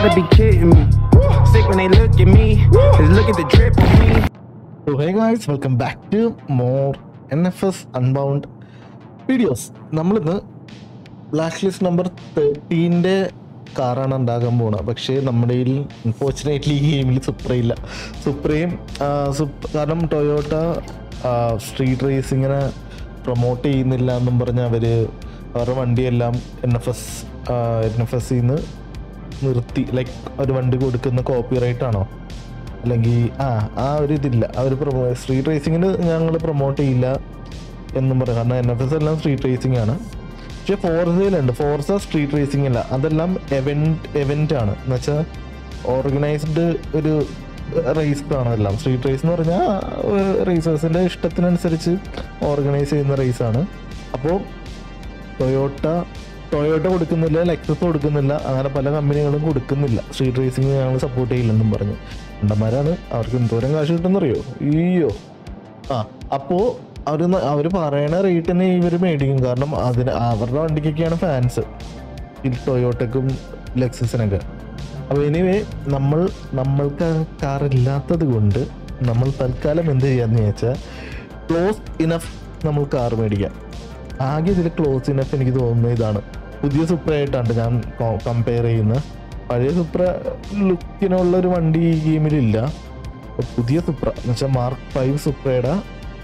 gotta be kidding me. Sick when they look at me. Just look at the drip on me. So hey guys, welcome back to more NFS Unbound videos നമ്മളിന്ന് black list number തേർട്ടീൻ്റെ കാറാണ് ഉണ്ടാകാൻ പോകുന്നത് പക്ഷേ നമ്മുടെ കയ്യിൽ unfortunately ഈ ഗെയിമിൽ സുപ്ര ഇല്ല സുപ്രയും ആ, സുപ്- കാരണം ടൊയോട്ട സ്ട്രീറ്റ് റേസിങ്ങിനെ പ്രൊമോട്ട് ചെയ്യുന്നില്ല എന്നും പറഞ്ഞ് അവർ അവരുടെ വണ്ടിയെല്ലാം N F S N F S നിന്ന് നിർത്തി ലൈക്ക് ഒരു വണ്ടി കൊടുക്കുന്ന കോപ്പി റൈറ്റ് ആണോ അല്ലെങ്കിൽ ആ ആ ഒരു ഇതില്ല അവർ പ്രൊമോ സ്ട്രീറ്റ് റേസിങ്ങിന് ഞങ്ങൾ പ്രൊമോട്ട് ചെയ്യില്ല എന്നും പറയാം കാരണം എൻ എഫ് എസ് എല്ലാം സ്ട്രീറ്റ് റേസിംഗ് ആണ് പക്ഷേ ഫോർസയിലുണ്ട് ഫോർസ സ്ട്രീറ്റ് റേസിംഗ് അല്ല അതെല്ലാം എവൻറ്റ് എവൻ്റ് ആണ് എന്ന് വെച്ചാൽ ഓർഗനൈസ്ഡ് ഒരു റേസ് ആണ് എല്ലാം സ്ട്രീറ്റ് റേസ് എന്ന് പറഞ്ഞാൽ റേസേഴ്സിൻ്റെ ഇഷ്ടത്തിനനുസരിച്ച് ഓർഗനൈസ് ചെയ്യുന്ന റേസാണ് അപ്പോൾ ടൊയോട്ട ടൊയോട്ട കൊടുക്കുന്നില്ല ലെക്സസ് കൊടുക്കുന്നില്ല അങ്ങനെ പല കമ്പനികളും കൊടുക്കുന്നില്ല സ്ട്രീറ്റ് റേസിംഗ് ഞങ്ങൾ സപ്പോർട്ട് ചെയ്യില്ലെന്നും പറഞ്ഞു കണ്ടന്മാരാണ് അവർക്ക് എന്തോരം കാശ് കിട്ടുന്നറിയോ അയ്യോ ആ അപ്പോൾ അവർ അവർ പറയണ റേറ്റിന് ഇവർ മേടിക്കും കാരണം അതിന് അവരുടെ വണ്ടിക്കൊക്കെയാണ് ഫാൻസ് ഈ ടൊയോട്ടക്കും ലെക്സസിനൊക്കെ അപ്പോൾ എനിവേ നമ്മൾ നമ്മൾക്ക് കാർ ഇല്ലാത്തത് കൊണ്ട് നമ്മൾ തൽക്കാലം എന്ത് ചെയ്യാന്ന് വെച്ചാൽ ക്ലോസ് ഇനഫ് നമ്മൾ കാർ മേടിക്കാം ആകെ ഇതിൽ ക്ലോസ് ഇനഫ് എനിക്ക് തോന്നുന്നത് ഇതാണ് പുതിയ സുപ്രയായിട്ടാണ് ഞാൻ കമ്പയർ ചെയ്യുന്നത് പഴയ സുപ്ര ലുക്കിനുള്ള ഒരു വണ്ടി ഈ ഗെയിമിലില്ല അപ്പൊ പുതിയ സുപ്ര എന്ന് വെച്ചാൽ മാർക്ക് ഫൈവ് സുപ്രയുടെ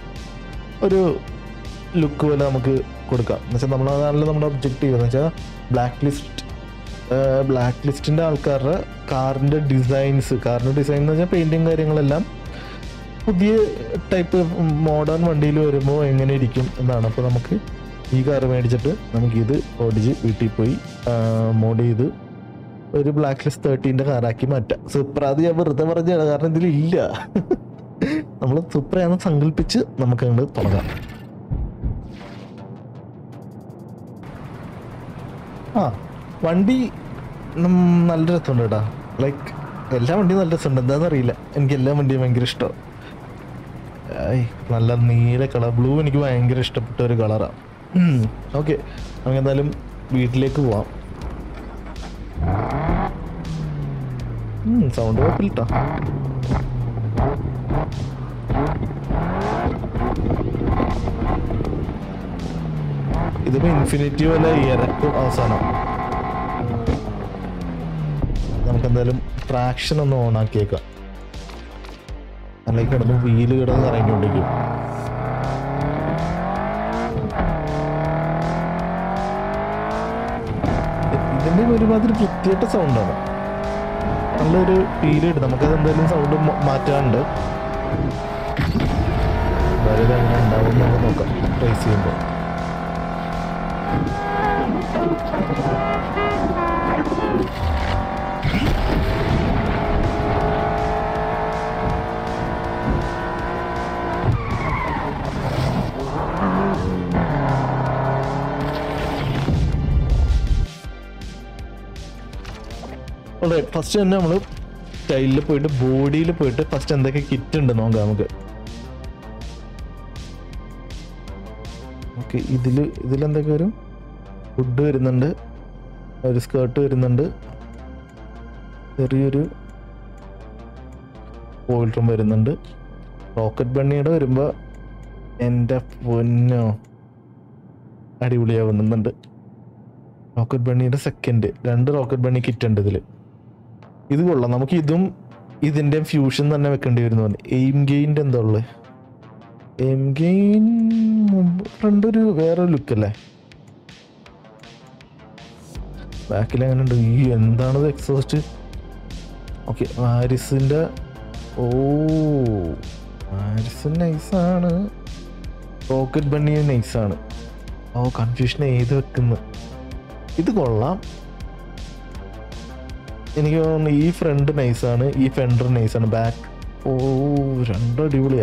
ഒരു ലുക്ക് പോലെ നമുക്ക് കൊടുക്കാം എന്ന് വെച്ചാൽ നമ്മൾ അതാണല്ലോ നമ്മുടെ ഒബ്ജക്റ്റീവ് എന്ന് വെച്ചാൽ ബ്ലാക്ക് ലിസ്റ്റ് ബ്ലാക്ക് ലിസ്റ്റിൻ്റെ ആൾക്കാരുടെ കാറിൻ്റെ ഡിസൈൻസ് കാറിൻ്റെ ഡിസൈൻ എന്ന് വെച്ചാൽ പെയിൻറ്റിങ് കാര്യങ്ങളെല്ലാം പുതിയ ടൈപ്പ് മോഡേൺ വണ്ടിയിൽ വരുമ്പോൾ എങ്ങനെ ഇരിക്കും എന്നാണ് അപ്പോൾ നമുക്ക് ഈ കാർ മേടിച്ചിട്ട് നമുക്കിത് ഓടിച്ച് വീട്ടിൽ പോയി മോഡ് ചെയ്ത് ഒരു ബ്ലാക്ക് ലിസ്റ്റ് തേർട്ടീൻ്റെ കാറാക്കി മാറ്റാം സുപ്ര അത് ഞാൻ വെറുതെ പറഞ്ഞതാണ് കാരണം ഇതിലില്ല നമ്മൾ സുപ്രയാന്ന് സങ്കല്പിച്ച് നമുക്ക് അങ്ങോട്ട് തുടങ്ങാം ആ വണ്ടി ഉം, നല്ല രസമുണ്ട് കേട്ടാ ലൈക്ക് എല്ലാ വണ്ടിയും നല്ല രസമുണ്ട് എന്താണെന്ന് അറിയില്ല എനിക്ക് എല്ലാ വണ്ടിയും ഭയങ്കര ഇഷ്ടം ഐ നല്ല നീല കളർ ബ്ലൂ എനിക്ക് ഭയങ്കര ഇഷ്ടപ്പെട്ട ഒരു കളറാണ് ഓക്കെ നമുക്ക് എന്തായാലും വീട്ടിലേക്ക് പോവാം സൗണ്ട് കുഴപ്പമില്ല ഇതിപ്പോ ഇൻഫിനിറ്റി പോലെ ഇരക്കും അവസാനം നമുക്ക് എന്തായാലും ട്രാക്ഷൻ ഒന്ന് ഓൺ ആക്കിയേക്കാം അല്ലെങ്കിൽ കിടന്ന് വീല് കിടന്ന് കറങ്ങിക്കൊണ്ടിരിക്കും ഇതിന്റെ ഒരുമാതിരി വൃത്തിയായിട്ട സൗണ്ടാണ് നല്ലൊരു ഫീൽ കിട്ടും നമുക്കത് എന്തായാലും സൗണ്ട് മാറ്റാറുണ്ട് എന്തായാലും ഇത് എങ്ങനെ ഉണ്ടാവും എന്ന് നമുക്ക് നോക്കാം ട്രേസ് ചെയ്യുമ്പോൾ ഫസ്റ്റ് തന്നെ നമ്മൾ സ്റ്റൈലിൽ പോയിട്ട് ബോഡിയിൽ പോയിട്ട് ഫസ്റ്റ് എന്തൊക്കെ കിറ്റ് ഉണ്ട് നോക്കാം നമുക്ക് ഓക്കെ ഇതിൽ ഇതിലെന്തൊക്കെ വരും ഫുഡ് വരുന്നുണ്ട് ഒരു സ്കേർട്ട് വരുന്നുണ്ട് ചെറിയൊരു ഓയിൽ റൂം വരുന്നുണ്ട് റോക്കറ്റ് ബണ്ണിയുടെ വരുമ്പോൾ എൻ്റെ പൊന്നോ അടിപൊളിയാവുന്നുണ്ട് റോക്കറ്റ് ബണ്ണിയുടെ സെക്കൻഡ് രണ്ട് റോക്കറ്റ് ബണ്ണി കിറ്റ് ഉണ്ട് ഇതിൽ ഇത് കൊള്ളാം നമുക്ക് ഇതും ഇതിന്റെ ഫ്യൂഷൻ തന്നെ വെക്കേണ്ടി വരുന്നു എയിം ഗെയിൻ്റെ എന്താ ഉള്ളത് എയിം ഗെയിൻ ഫ്രണ്ട് ഒരു വേറെ ലുക്ക് അല്ലേ ബാക്കിൽ അങ്ങനെ ഉണ്ട് ഈ എന്താണത് എക്സോസ്റ്റ് ഓക്കെ ആരിസിന്റെ ഓ ആരിസ് നൈസാണ് റോക്കറ്റ് ബണ്ണി നൈസാണ് ഓ കൺഫ്യൂഷൻ ഏത് വെക്കുന്നു ഇത് കൊള്ളാം എനിക്ക് തോന്നുന്നു ഈ ഫ്രണ്ട് നൈസാണ് ഈ ഫെൻഡർ നൈസാണ് ബാക്ക് ഓ രണ്ടും അടിപൊളിയാ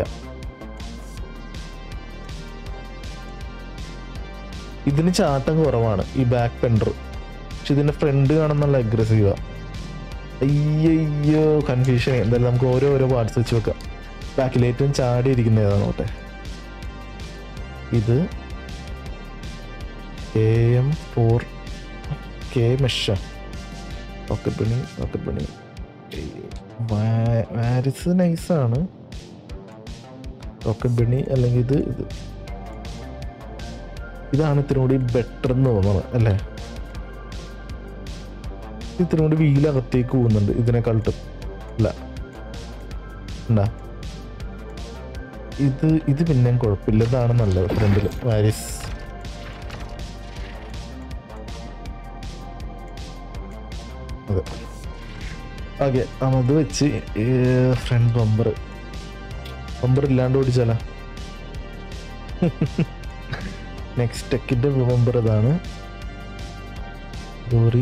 ഇതിന് ചാട്ടം കുറവാണ് ഈ ബാക്ക് ഫെൻഡർ പക്ഷെ ഇതിന്റെ ഫ്രണ്ട് കാണുന്നുള്ള അഗ്രസീവാ അയ്യോ കൺഫ്യൂഷൻ എന്തായാലും നമുക്ക് ഓരോ ഓരോ പാർട്സ് വെച്ച് വെക്കാം ബാക്കിൽ ഏറ്റവും ചാടി ഇരിക്കുന്ന ഏതാണ് നോട്ടെ ഇത് കെ എം ഫോർ കെ മെഷ rocket bunny rocket bunny Varis നൈസാണ് റോക്കറ്റ് ബണി അല്ലെങ്കിൽ ഇത് ഇത് ഇതാണ് ഇത്തിരി കൂടി ബെറ്റർ എന്ന് തോന്നുന്നത് അല്ലേ ഇത്തിരി കൂടി വീലകത്തേക്ക് പോകുന്നുണ്ട് ഇതിനെക്കാളും അല്ല ഉണ്ടാ ഇത് ഇത് പിന്നെയും കുഴപ്പമില്ല ഇതാണ് നല്ലത് ഫ്രണ്ടിൽ വാരിസ് അതെ ഓക്കെ അത് വെച്ച് ഫ്രണ്ട് ബമ്പർ ബമ്പർ ഇല്ലാണ്ട് ഓടിച്ചാലോ നെക്സ്റ്റ് ടെക്കിന്റെ ബമ്പർ ഇതാണ് lorry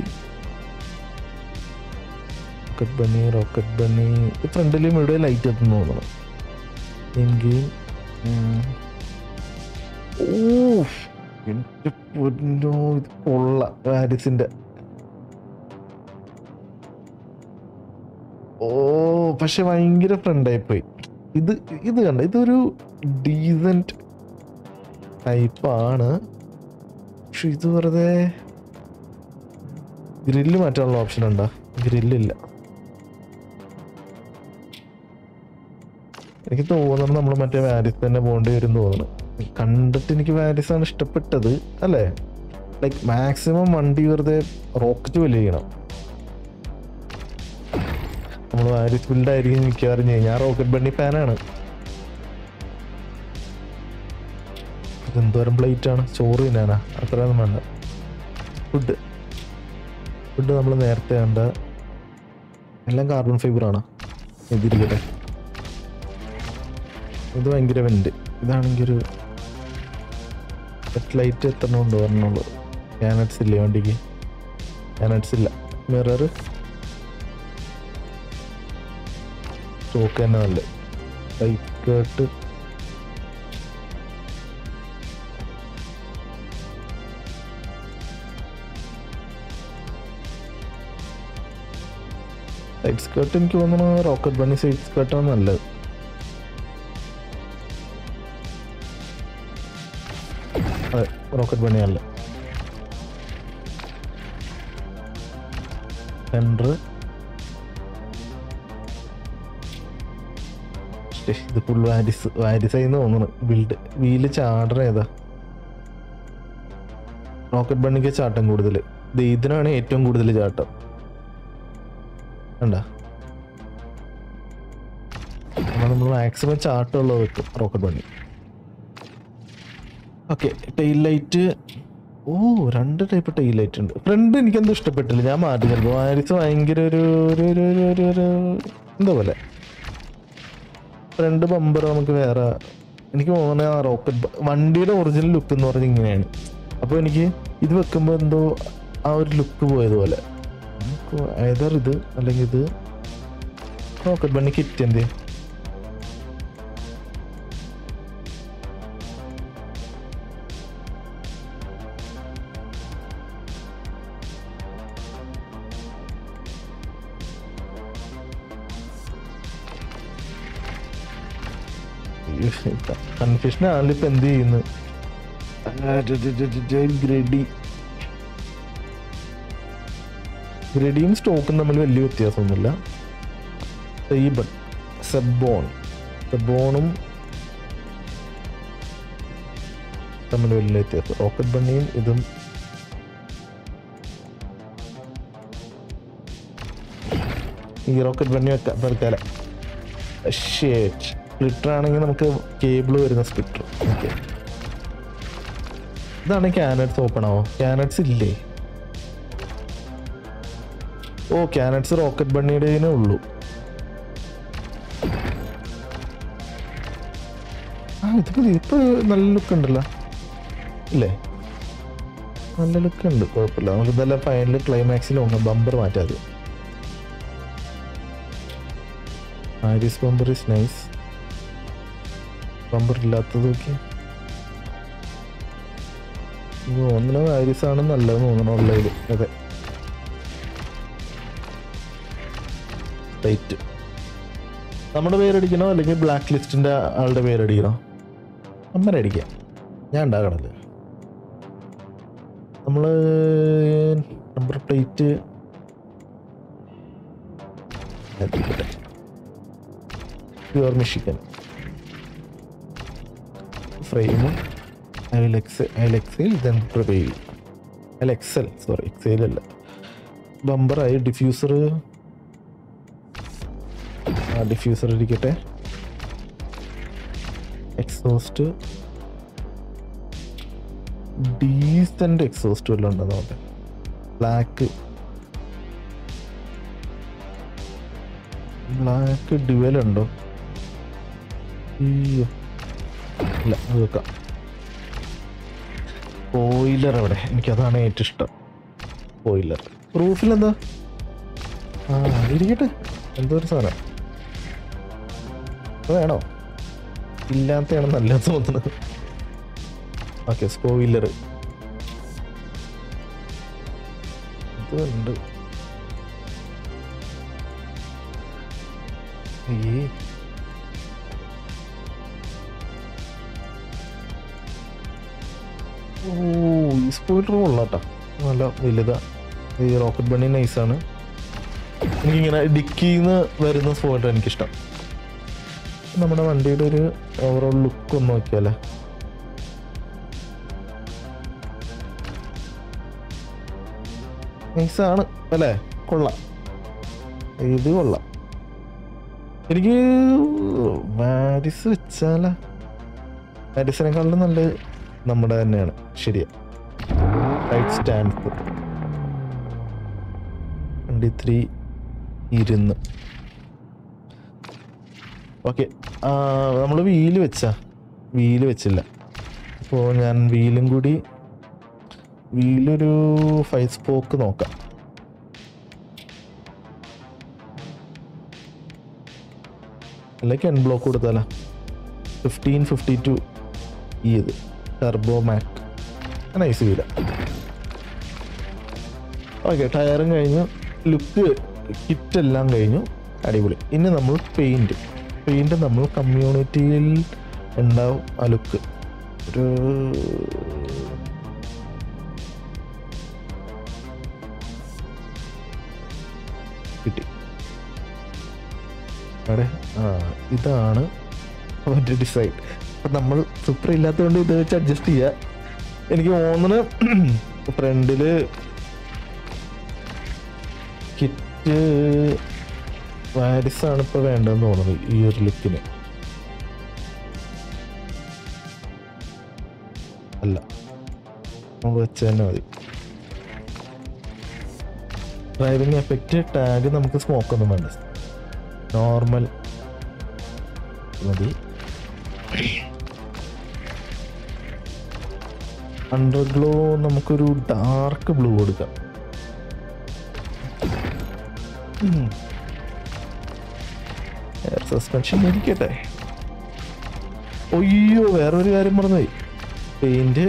rocket bunny rocket bunny ഫ്രണ്ടിലും ഇവിടെ ലൈറ്റ് എത്തുന്നു തോന്നണം എങ്കിൽ ഓ എൻ്റെ പൊന്നോ ഇത് കൊള്ള ഹാരിസിന്റെ ഓ പക്ഷെ ഭയങ്കര ഫ്രണ്ടായി പോയി ഇത് ഇത് കണ്ട ഇതൊരു ഡീസൻറ്റ് ടൈപ്പാണ് പക്ഷെ ഇത് വെറുതെ ഗ്രില്ല് മാറ്റാനുള്ള ഓപ്ഷൻ ഉണ്ടോ ഗ്രില്ലില്ല എനിക്ക് തോന്നുന്നു നമ്മൾ മറ്റേ വാരിസ് തന്നെ പോകേണ്ടി വരും തോന്നുന്നു കണ്ടിട്ട് എനിക്ക് വാരിസ് ആണ് ഇഷ്ടപ്പെട്ടത് അല്ലേ ലൈക്ക് മാക്സിമം വണ്ടി വെറുതെ റോക്കറ്റ് പോലെ ചെയ്യണം നമ്മൾ വാരിസ് ബിൽഡ് ആയിരിക്കും മിക്കവാറും ചെയ്യുക ഞാൻ റോക്കറ്റ് ബണ്ണി ഫാനാണ് എന്തോരം പ്ലേറ്റ് ആണ് ചോറ് തിന്നാനാ അത്രയൊന്നും വേണ്ട ഫുഡ് ഫുഡ് നമ്മൾ നേരത്തെ കണ്ട എല്ലാം കാർബൺ ഫൈബർ ആണ് ഇതിരിക്കട്ടെ ഇത് ഭയങ്കര വെന്റ് ഇതാണെങ്കിൽ ഒരു ലൈറ്റ് എത്ര ഉണ്ട് പറഞ്ഞുള്ളൂ ക്യാനറ്റ്സ് ഇല്ലേ വണ്ടിക്ക് ക്യാനറ്റ്സ് ഇല്ല മിറർ സ്റ്റോക്ക് തന്നെ നല്ല ബൈക്കേട്ട് സൈഡ് സ്കേർട്ട് എനിക്ക് തോന്നുന്നു റോക്കറ്റ് ബണ്ണി സൈഡ് സ്കേർട്ടാണ് നല്ലത് അതെ റോക്കറ്റ് ബണ്ണിയല്ല സെൻറ്റർ ഇത് ഫുൾ വാരിസ് വാരിസായി തോന്നുന്നു ബിൽഡ് വീല് ചാടണ ഏതാ റോക്കറ്റ് ബണ്ണിക്ക് ചാട്ടം കൂടുതൽ ഇതിനാണ് ഏറ്റവും കൂടുതൽ ചാട്ടം കണ്ട അപ്പോൾ നമ്മൾ മാക്സിമം ചാട്ടമുള്ളത് വെക്കും rocket bunny okay tail light oh രണ്ട് ടൈപ്പ് ടെയിൽ ലൈറ്റ് ഉണ്ട് ഫ്രണ്ട് എനിക്കെന്തോ ഇഷ്ടപ്പെട്ടില്ല ഞാൻ മാറ്റി ചിലപ്പോൾ വാരിസ് ഭയങ്കര ഒരു ഒരു ഒരു ഒരു ഒരു ഒരു എന്താ പോലെ ഫ്രണ്ട് ബമ്പർ നമുക്ക് വേറെ എനിക്ക് തോന്നുന്നത് ആ റോക്കറ്റ് വണ്ടിയുടെ ഒറിജിനൽ ലുക്ക് എന്ന് പറഞ്ഞാൽ ഇങ്ങനെയാണ് അപ്പോൾ എനിക്ക് ഇത് വെക്കുമ്പോൾ എന്തോ ആ ഒരു ലുക്ക് പോയതുപോലെ ഏതർ ഇത് അല്ലെങ്കിൽ ഇത് റോക്കറ്റ് ബണ്ണി കിറ്റ് എന്തേ കൺഫ്യൂഷൻ ആണല്ലോ ഇപ്പൊ എന്ത് ചെയ്യുന്നു ഗ്രഡി ഗ്രഡിയും സ്റ്റോക്കും തമ്മിൽ വലിയ വ്യത്യാസമൊന്നുമില്ല സൈബൺ സെബോൺ സെബോണും തമ്മിൽ വലിയ വ്യത്യാസം റോക്കറ്റ് ബണ്ണിയും ഇതും ഈ റോക്കറ്റ് ബണ്ണി വെക്കാം തൽക്കാലം ഷേറ്റ് സ്പ്ലിറ്റർ ആണെങ്കിൽ നമുക്ക് കേബിൾ വരുന്ന സ്പ്ലിറ്റർ ഓക്കെ ഇതാണ് ക്യാനറ്റ്സ് ഓപ്പൺ ആവോ ക്യാനറ്റ്സ് ഇല്ലേ ഓ ക്യാനറ്റ്സ് റോക്കറ്റ് ബണ്ണിയുടെ ഉള്ളൂ ആ ഇതിപ്പോ ഇപ്പൊ നല്ല ലുക്ക് ഉണ്ടല്ലോ ഇല്ലേ നല്ല ലുക്ക് ഉണ്ട് കുഴപ്പമില്ല നമുക്ക് ഇതെല്ലാം ഫൈനൽ ക്ലൈമാക്സിൽ ബമ്പർ മാറ്റാതെ ആരിസ് ബമ്പർ ഇസ് നൈസ് ബമ്പർ ഇല്ലാത്തത് നോക്കി തോന്നുന്നത് ആരിസ് ആണ് നല്ലത് തോന്നണം ഉള്ളതിൽ അതെ റൈറ്റ് നമ്മുടെ പേരടിക്കണോ അല്ലെങ്കിൽ ബ്ലാക്ക് ലിസ്റ്റിന്റെ ആളുടെ പേരടിക്കണോ അമ്മരെ അടിക്കാം ഞാൻ ഉണ്ടാക്കണല്ലേ നമ്മൾ നമ്പർ പ്ലേറ്റ് എത്തിക്കട്ടെ പ്യുവർ മിഷിക്കൻ ഫ്രെയിമും I will ex I will exhale then prevail I excel sorry exhale അല്ല ബമ്പറായി ഡിഫ്യൂസർ ആ ഡിഫ്യൂസർ ഇരിക്കട്ടെ എക്സോസ്റ്റ് ഡീസൻ്റ് എക്സോസ്റ്റ് വല്ലതും ഉണ്ടോ നോട്ടെ ബ്ലാക്ക് ബ്ലാക്ക് ഡ്യുവൽ ഉണ്ടോ അയ്യോ ഇല്ല അത് വെക്കാം ഓയിലർ അവിടെ എനിക്കതാണ് ഏറ്റവും ഇഷ്ടം ഓയിലർ റൂഫിൽ എന്താ ആ ഇരിക്കട്ടെ എന്തോ ഒരു സാധനം അത് വേണോ ഇല്ലാത്തതാണ് നല്ലത് തോന്നുന്നത് ഓക്കെ സ്പോയിലർ ഇതുണ്ട് ഈ ഓ ഈ സ്പോയിലർ കൊള്ളാട്ടാ നല്ല വലുതാ ഈ റോക്കറ്റ് ബണ്ണി നൈസാണ് എനിക്കിങ്ങനെ ഡിക്കിന്ന് വരുന്ന സ്പോയിലർ എനിക്കിഷ്ടം നമ്മുടെ വണ്ടിയുടെ ഒരു ഓവറോൾ ലുക്ക് ഒന്ന് നോക്കിയാലേ നൈസാണ് അല്ലേ കൊള്ളാം ഇത് കൊള്ളാം എനിക്ക് വാരിസ് വെച്ചാല വാരിസിനെക്കാളും നല്ലത് നമ്മുടെ തന്നെയാണ് ശരിയാ റൈറ്റ് സ്റ്റാൻഡ് ട്വൻറ്റി ത്രീ ഇരുന്ന് ഓക്കെ നമ്മൾ വീല് വെച്ചാ വീല് വെച്ചില്ല അപ്പോൾ ഞാൻ വീലും കൂടി വീലൊരു ഫൈവ് സ്പോക്ക് നോക്കാം അല്ലെങ്കിൽ എൻ ബ്ലോക്ക് കൊടുത്താലോ ഫിഫ്റ്റീൻ ഫിഫ്റ്റി ടു ഈ ഇത് turbo Mac nice wheel okay ടയറും കഴിഞ്ഞു ലുക്ക് കിറ്റ് എല്ലാം കഴിഞ്ഞു അടിപൊളി ഇനി നമ്മൾ പെയിൻറ് പെയിൻറ് നമ്മൾ കമ്മ്യൂണിറ്റിയിൽ ഉണ്ടാവും ആ ലുക്ക് ഒരു കിട്ടി അവിടെ ആ ഇതാണ് അവൻ്റെ ഡിസൈൻ അപ്പം നമ്മൾ സൂപ്പർ ഇല്ലാത്തതുകൊണ്ട് ഇത് വെച്ച് അഡ്ജസ്റ്റ് ചെയ്യുക എനിക്ക് തോന്നുന്നു ഫ്രണ്ടിൽ കിറ്റ് വാരിസാണ് ഇപ്പോൾ വേണ്ടതെന്ന് തോന്നുന്നു ഈ ഒരു ലുക്കിന് അല്ല നമുക്ക് വെച്ച് തന്നെ മതി ഡ്രൈവിംഗ് എഫക്റ്റ് ടാഗ് നമുക്ക് സ്മോക്ക് ഒന്നും വേണ്ട നോർമൽ മതി അണ്ടർ ഗ്ലോ നമുക്കൊരു ഡാർക്ക് ബ്ലൂ കൊടുക്കാം എയർ സസ്പെൻഷൻ ഇരിക്കട്ടെ ഒയ്യോ വേറൊരു കാര്യം പറഞ്ഞായി പെയിന്റ്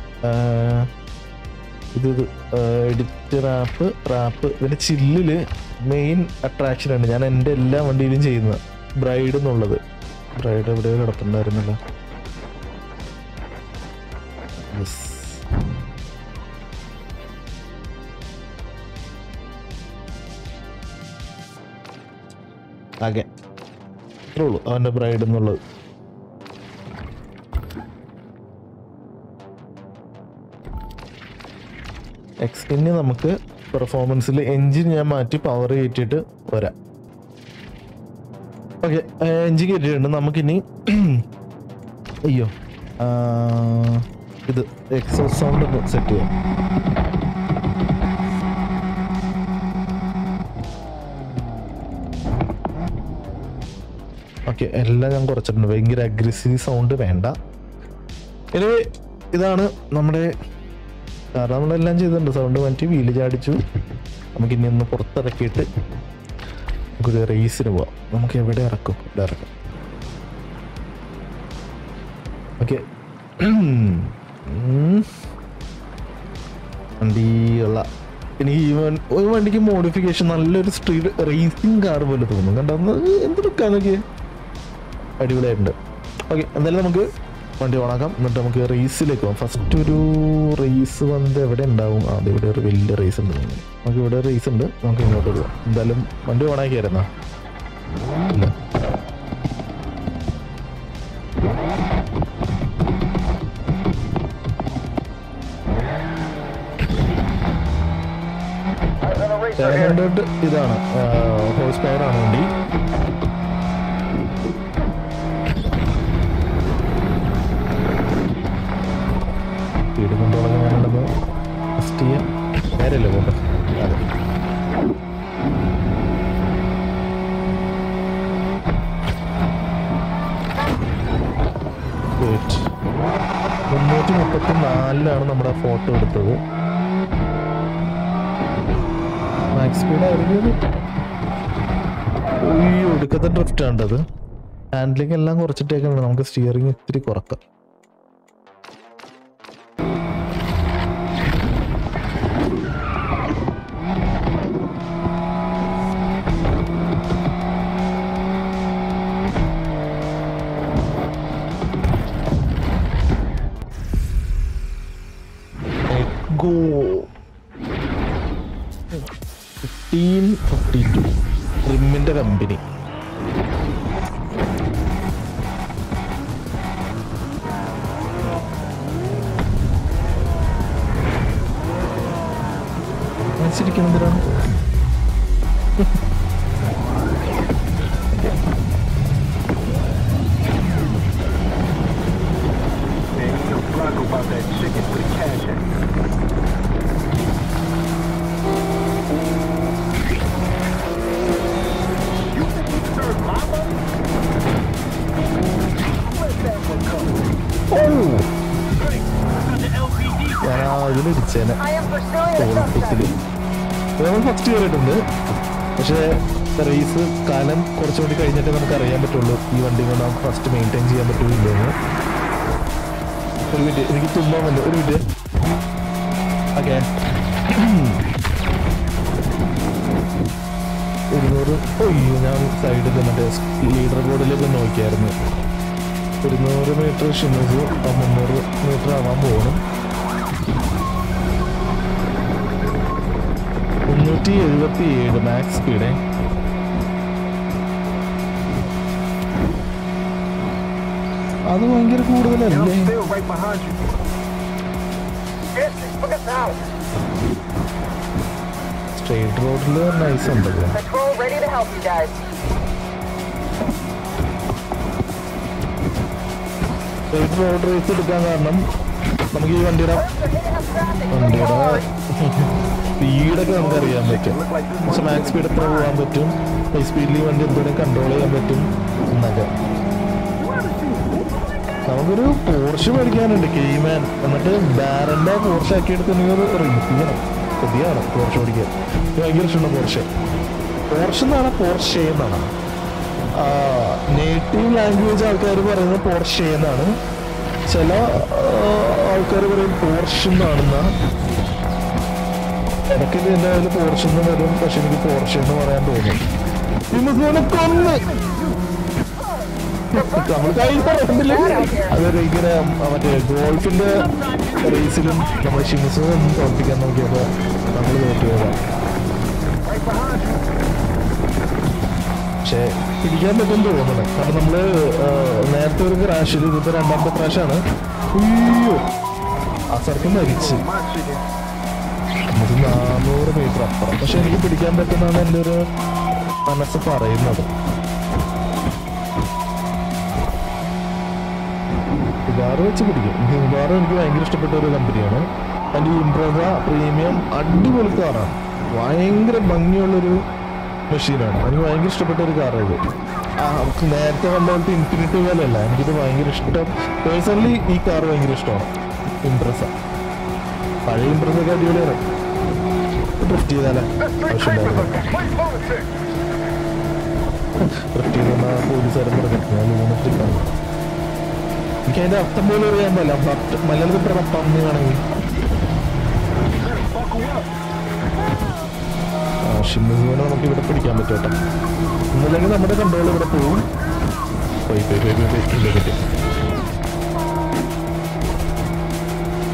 ഇത് എഡിറ്റ് റാപ്പ് റാപ്പ് ഇതിന്റെ ചില്ലില് മെയിൻ അട്രാക്ഷൻ ആണ് ഞാൻ എൻ്റെ എല്ലാ വണ്ടിയിലും ചെയ്യുന്നത് ബ്രൈഡ് എന്നുള്ളത് ബ്രൈഡ് എവിടെയോ കിടപ്പുണ്ടായിരുന്നല്ലോ Yes. ആകെ ഇത്രേ ഉള്ളൂ അവൻ്റെ ബ്രൈഡ് എന്നുള്ളത് എക്സ് ഇനി നമുക്ക് പെർഫോമൻസിൽ എൻജിൻ ഞാൻ മാറ്റി പവർ കയറ്റിയിട്ട് വരാം ഓക്കെ എൻജിൻ കയറ്റിയിട്ടുണ്ട് നമുക്കിനി അയ്യോ ആ, ഇത് എക്സോ സൗണ്ട് ഒന്ന് സെറ്റ് ചെയ്യാം ഓക്കെ എല്ലാം ഞാൻ കുറച്ചിട്ടുണ്ട് ഭയങ്കര അഗ്രസീവ് സൗണ്ട് വേണ്ട ഇനി ഇതാണ് നമ്മുടെ കാരണം നമ്മളെല്ലാം ചെയ്തിട്ടുണ്ട് സൗണ്ട് മാറ്റി വീല് ചാടിച്ചു നമുക്ക് ഇനി ഒന്ന് പുറത്തിറക്കിയിട്ട് നമുക്കൊരു റേസിന് പോവാം നമുക്ക് എവിടെ ഇറക്കും ഇവിടെ ഇറക്കാം ഓക്കെ വണ്ടി ഉള്ള എനിക്ക് ഈ വൺ- ഒരു വണ്ടിക്ക് മോഡിഫിക്കേഷൻ നല്ലൊരു സ്ട്രീറ്റ് റേസിംഗ് കാർ പോലെ തോന്നുന്നു കണ്ടോ ഒന്ന് എന്ത് ലുക്കാന്നൊക്കെ അടിപൊളിയായിട്ടുണ്ട് ഓക്കെ എന്തായാലും നമുക്ക് വണ്ടി ഓണാക്കാം എന്നിട്ട് നമുക്ക് റേസിലേക്ക് പോകാം ഫസ്റ്റ് ഒരു റേസ് വന്ന് എവിടെ ഉണ്ടാവും ആ ഇവിടെ ഒരു വലിയ റേസ് ഉണ്ട് തോന്നുന്നു. നമുക്ക് ഇവിടെ റേസ് ഉണ്ട് നമുക്ക് ഇങ്ങോട്ട് പോകാം എന്തായാലും വണ്ടി ഓണാക്കിയായിരുന്നാ ഇല്ല സെവൻ ഹൺഡ്രഡ് ഇതാണ് ഹോഴ്സ് പവർ ആണ് വണ്ടി സ്പീഡ് കൊണ്ടുപോകാൻ ഞാനുണ്ടെന്ന് ടെസ്റ്റ് ചെയ്യാം നേരല്ലേ പോട്ടെ അതെ Wait. മുന്നൂറ്റി മുപ്പത്തി നാലിലാണ് നമ്മുടെ ഫോട്ടോ എടുത്തത് മാക്സ് സ്പീഡ് ആയിരിക്കും ഈ ഒടുക്കത്തെ ഡ്രിഫ്റ്റ് ആണ്ടത് ഹാൻഡ്ലിംഗ് എല്ലാം കുറച്ചിട്ടേക്കാണ് നമുക്ക് സ്റ്റിയറിംഗ് ഇത്തിരി കുറക്കാം ഗോ ഫിഫ്റ്റീൻ ഫിഫ്റ്റി ടു റിമ്മിന്റെ കമ്പനി മനസ്സിരിക്കുന്നതിനാണ് Man, you know Blanco about that chicken with the cash in. You think you deserve my money? Where's that one coming? Hey, got the LPD. ഞാൻ ആ ഇതിലിടിച്ചേനെ I am pursuing a തോൽപ്പത്തില് suspect. നമ്മൾ first കയറിയിട്ടുണ്ട് പക്ഷേ raise കാലം കുറച്ചുകൂടി കഴിഞ്ഞിട്ട് നമുക്ക് അറിയാൻ പറ്റുള്ളൂ ഈ വണ്ടി കൊണ്ട് നമുക്ക് ഫസ്റ്റ് മെയിൻറ്റെയിൻ ചെയ്യാൻ പറ്റുമില്ലെന്ന് ഒരു മിനിറ്റ് എനിക്ക് തുമ്മാൻ വന്നു ഒരു മിനിറ്റ് ഓക്കെ ഇരുന്നൂറ് ഒയ്യോ ഞാൻ സൈഡിൽ മറ്റേ ലീഡർ ബോർഡിലേക്ക് നോക്കിയായിരുന്നു ഇരുന്നൂറ് മീറ്റർ ഷിമിസ് മുന്നൂറ് മീറ്റർ ആവാൻ പോകണം മുന്നൂറ്റി എഴുപത്തി ഏഴ് മാക്സ് സ്പീഡ് അത് ഭയങ്കര I'm കൂടുതലല്ലേ still right behind you. Yes, look us out. Straight റോഡിൽ നൈസ് ഉണ്ട് Patrol ready to help you guys. Straight road race എടുക്കാൻ കാരണം നമുക്ക് ഈ വണ്ടിയുടെ They're hitting us traffic. വണ്ടിയുടെ സ്പീഡൊക്കെ നമുക്ക് അറിയാൻ പറ്റും പക്ഷെ മാക്സ് സ്പീഡ് എത്ര പോകാൻ പറ്റും ഹൈ സ്പീഡിൽ ഈ വണ്ടി എന്തുകൊണ്ട് കൺട്രോൾ ചെയ്യാൻ പറ്റും എന്നൊക്കെ നമുക്കൊരു പോർഷ് മേടിക്കാനുണ്ട് കെയ്മാൻ എന്നിട്ട് ബാരന്റെ പോർഷ് ആക്കി എടുത്തിട്ടുണ്ടെങ്കിൽ ഒരു റേസ് ചെയ്യണം കൊതിയാണ് പോർഷ് ഓടിക്കാൻ എനിക്ക് ഭയങ്കര ഇഷ്ടമാണ് പോർഷ് പോർഷ് എന്നാണ് പോർഷെ എന്നാണ് നേറ്റീവ് ലാംഗ്വേജ് ആൾക്കാർ പറയുന്നത് പോർഷെ എന്നാണ് ചില ആൾക്കാർ പറയും പോർഷ് എന്നാണെന്ന ഇടയ്ക്ക് എൻ്റെ കയ്യിൽ പോർഷ് എന്ന് വരും പക്ഷെ എനിക്ക് പോർഷ് എന്ന് പറയാൻ തോന്നും ഇന്ന് കൊന്ന് നമ്മൾ കൈ പറയണ്ടില്ല അതൊരു ഇങ്ങനെ മറ്റേ ഗോൾഫിന്റെ റേസിലും നമ്മൾ ഷിംസ് ഒന്നും തോൽപ്പിക്കാൻ നോക്കിയപ്പോ നമ്മൾ തോറ്റുപോയതാണ് പക്ഷേ പിടിക്കാൻ പറ്റും തോന്നുന്നത് കാരണം നമ്മള് ആ, നേരത്തെ ഒരു ക്രാഷിൽ ഇതിപ്പോ രണ്ടാമത്തെ ക്രാഷാണ് അയ്യോ ആ സർക്കും മരിച്ച് My chicken. നമുക്ക് നാനൂറ് മീറ്റർ അപ്പുറം പക്ഷെ എനിക്ക് പിടിക്കാൻ പറ്റുന്നതാണ് എൻ്റെ ഒരു മനസ്സ് പറയുന്നത് ഹിബാറ് വെച്ച് പിടിക്കും ഹിബാറ് എനിക്ക് ഭയങ്കര ഇഷ്ടപ്പെട്ട ഒരു കമ്പനിയാണ് അതിൻ്റെ ഇംപ്രസ പ്രീമിയം അടിപൊളി കാറാണ് ഭയങ്കര ഭംഗിയുള്ളൊരു മെഷീനാണ് എനിക്ക് ഭയങ്കര ഇഷ്ടപ്പെട്ട ഒരു കാറാണ് ഇത് ആ നമുക്ക് നേരത്തെ കണ്ട പോലത്തെ ഇൻഫിനിറ്റി പോലെയല്ല എനിക്കിത് ഭയങ്കര ഇഷ്ടം പേഴ്സണലി ഈ കാർ ഭയങ്കര ഇഷ്ടമാണ് ഇംപ്രസ പഴയ ഇംപ്രസൊക്കെ അടിപൊളിയാണ് ഡ്രിഫ്റ്റ് ചെയ്താലേ ആവശ്യമുണ്ടായിരുന്നു ഡ്രിഫ്റ്റ് ചെയ്തെന്ന പോലീസുകാരൻ പറഞ്ഞു ഞാൻ ലൂണിറ്റിക്കാണ് എനിക്ക് അതിന്റെ അർത്ഥം പോലും അറിയാൻ പറ്റില്ല ഭക്ത- മലയാളത്തിൽ പറഞ്ഞ പന്നി വേണമെങ്കിൽ ഷിമ്മിസിനെ നമുക്ക് ഇവിടെ പിടിക്കാൻ പറ്റും കേട്ടോ ഒന്നുമില്ലെങ്കിൽ നമ്മുടെ കൺട്രോൾ ഇവിടെ പോകും പോയി പോയി പോയി പോയി പോയി ഇല്ല കിട്ടി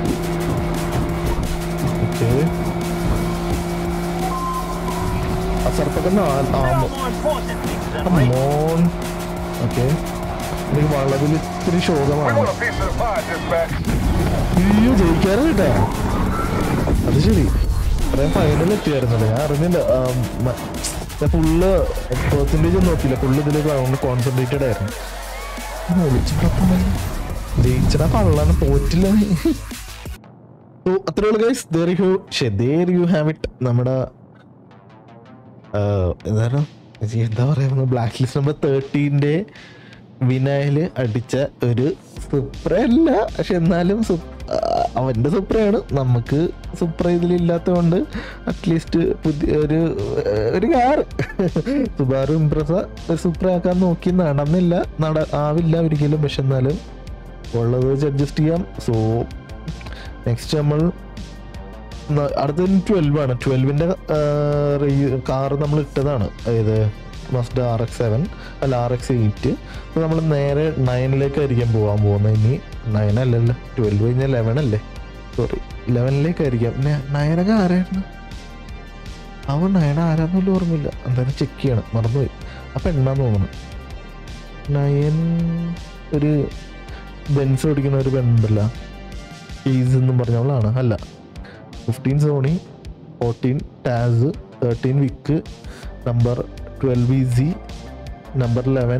ഓക്കെ ആ സർപ്പൊക്കെ നാല് ആമോ മോൺ ഓക്കെ എനിക്ക് വളവിൽ ഇത്തിരി ശോകമാണ് a piece of the pie, dispatch. അയ്യോ ജയിക്കാറ് കേട്ടാ അത് ശരി അത്രയും ഫൈനൽ എത്തിയായിരുന്നല്ലോ ഞാൻ അറിഞ്ഞില്ല ആ, മ- ഞാൻ ഫുള്ള് പെർസെൻറ്റേജ് നോക്കിയില്ല ഫുള്ള് ഇതിലേക്ക് കോൺസെൻട്രേറ്റഡ് ആയിരുന്നു ഞാൻ വിളിച്ചിട്ടൊക്കെ ജയിച്ചടാ കള്ളാണ് തോറ്റില്ല നീ. So, അത്രേ ഉള്ളൂ ഗൈസ് there you ശേ there you have it നമ്മുടെ ആ, എന്താണ് ഇത് എന്താ പറയുക ബ്ലാക്ക് ലിസ്റ്റ് നമ്പർ തേർട്ടീൻ്റെ വിനായില് അടിച്ച ഒരു സുപ്ര അല്ല പക്ഷെ എന്നാലും സുപ്- ആ, അവന്റെ സുപ്രയാണ് നമുക്ക് സുപ്ര ഇതിലില്ലാത്തതുകൊണ്ട് അറ്റ്ലീസ്റ്റ് പുതിയ ഒരു ഒരു കാർ സുബാറു ഇംപ്രസ ഒരു സുപ്ര ആക്കാൻ നോക്കി നടന്നില്ല നട ആവില്ല ഒരിക്കലും പക്ഷെ എന്നാലും ഉള്ളത് വെച്ച് അഡ്ജസ്റ്റ് ചെയ്യാം സോ നെക്സ്റ്റ് നമ്മൾ ന- അടുത്തത് ട്വൽവ് ആണ് ട്വൽവിൻ്റെ കാറ് നമ്മൾ ഇട്ടതാണ് അതായത് മസ്ഡ് ആർ എക്സ് സെവൻ അല്ല ആർ എക്സ് എയ്റ്റ് അപ്പോൾ നമ്മൾ നേരെ നയനിലേക്കായിരിക്കാം പോകാൻ പോകുന്നത് ഇനി നയൻ അല്ലല്ലോ ട്വൽവ് കഴിഞ്ഞാൽ ലെവൻ അല്ലേ സോറി ലെവനിലേക്കായിരിക്കാം പിന്നെ നയനൊക്കെ ആരായിരുന്നു അവൻ നയന ആരാന്നൊന്നും ഓർമ്മയില്ല എന്തായാലും ചെക്ക് ചെയ്യണം മറന്നുപോയി അപ്പം എണ്ണാന്ന് തോന്നുന്നു നയൻ ഒരു ബെൻസ് ഓടിക്കുന്ന ഒരു പെണ്ണുണ്ടല്ലോ ഫീസ് എന്നും പറഞ്ഞവളാണ് അല്ല fifteen Sonny fourteen Taz thirteen Vic number twelve Izzy number eleven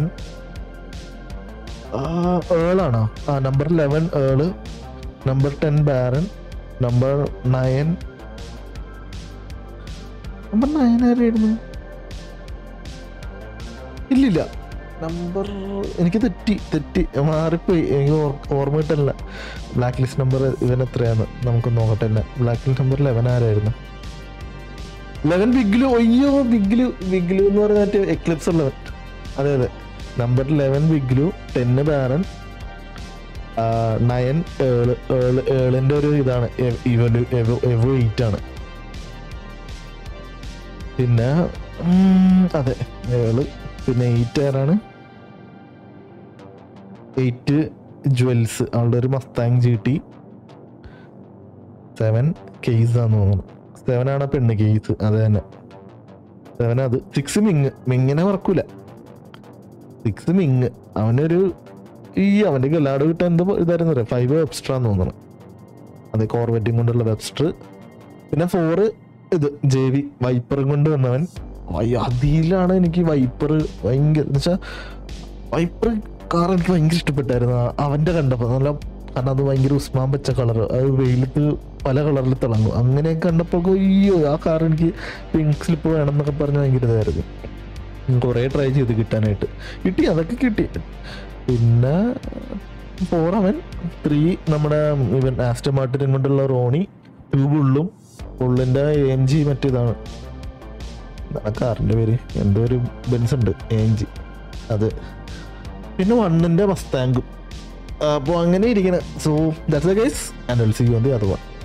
ഏളാണോ ആ number eleven Earl number ten Baron number nine number nine ആരായിരുന്നു ഇല്ലില്ല നമ്പർ എനിക്ക് തെറ്റി തെറ്റി മാറിപ്പോയി എനിക്ക് ഓർ- ഓർമ്മ കിട്ടല്ല ബ്ലാക്ക് ലിസ്റ്റ് നമ്പർ ഇവൻ എത്രയാണ് നമുക്ക് നോക്കട്ടെ തന്നെ ബ്ലാക്ക് ലിസ്റ്റ് നമ്പർ ലെവൻ ആരായിരുന്നു ലെവൻ ബിഗ്ലു അയ്യോ ബിഗ്ലു ബിഗ്ലു എന്ന് പറഞ്ഞ മറ്റേ എക്ലിപ്സ് ലെവൻ അതെ അതെ നമ്പർ ലെവൻ ബിഗ്ലു ടെന്ന് ബാരൻ നയൻ ഏള് ഏള് ഏളിന്റെ ഒരു ഇതാണ് ഇവന് എവോ എയ്റ്റ് ആണ് പിന്നെ ഉം, അതെ ഏള് പിന്നെ എയ്റ്റ് ആരാണ് എയ്റ്റ് ജ്വൽസ് അവളുടെ ഒരു Mustang G T seven case ആന്ന് തോന്നുന്നു സെവൻ ആണ് ആ പെണ്ണ് കേസ് അത് തന്നെ സെവൻ അത് സിക്സ് മിങ് മിങ്ങിനെ മറക്കൂല സിക്സ് മിങ് അവനൊരു ഈ അവന്റെ ഗലാട് കിട്ടാൻ എന്തോ ഇതായിരുന്നു പറയാം ഫൈവ് വെബ്സ്റ്റർ ആന്ന് തോന്നുന്നു അതെ കോർവെറ്റിംഗ് കൊണ്ടുള്ള വെബ്സ്റ്റർ പിന്നെ ഫോറ് ഇത് ജെ വി വൈപ്പറും കൊണ്ട് വന്നവൻ വൈ- അതിലാണ് എനിക്ക് വൈപ്പർ ഭയങ്കര എന്നുവെച്ചാൽ വൈപ്പർ കാർ എനിക്ക് ഭയങ്കര ഇഷ്ടപ്പെട്ടായിരുന്നു ആ- അവന്റെ കണ്ടപ്പോൾ നല്ല കാരണം അത് ഭയങ്കര ഉസ്മാൻ പച്ച കളർ അത് വെയിലത്ത് പല കളറിൽ തിളങ്ങും അങ്ങനെ കണ്ടപ്പോൾ അയ്യോ ആ കാർ എനിക്ക് പിങ്ക് സ്ലിപ്പ് വേണം എന്നൊക്കെ പറഞ്ഞ് ഭയങ്കര ഇതായിരുന്നു കുറേ ട്രൈ ചെയ്ത് കിട്ടാനായിട്ട് കിട്ടി അതൊക്കെ കിട്ടി പിന്നെ ഫോർ അവൻ ത്രീ നമ്മുടെ ഇവൻ ആസ്റ്റർ മാർട്ടിനും കൊണ്ടുള്ള റോണി ടൂ ബുള്ളും ബുള്ളിൻ്റെ എം ജി മറ്റേതാണ് എന്താണ് കാറിൻ്റെ പേര് എന്തോ ഒരു ബെൻസ് ഉണ്ട് എം ജി അത് പിന്നെ വണ്ണിൻ്റെ മസ്താങ്കും അപ്പോൾ അങ്ങനെ ഇരിക്കണം so that's the guys and will see you on the other one